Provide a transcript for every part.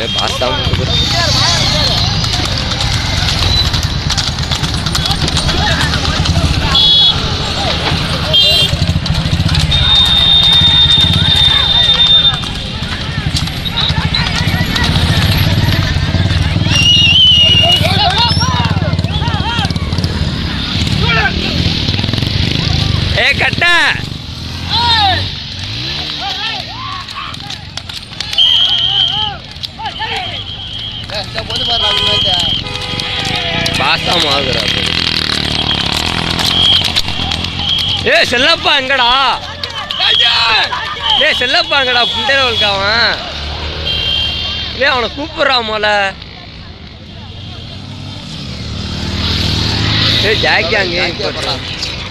ஏ pasta ஏ கட்ட pasta மாவுகிறா ஏ செல்லப்பா எங்கடா ஏ செல்லப்பா எங்கடா புண்டையில் அவன் ஏ அவனை கூப்பிட்றான் மொல ஏ ஜாக்கி அங்கே போடுறான்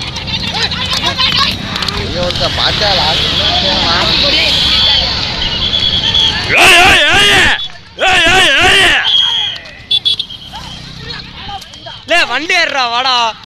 ஏய் ஏய் ஏய் ஏய் ஏய் ஏய் லே வண்டி ஏறுறா வாடா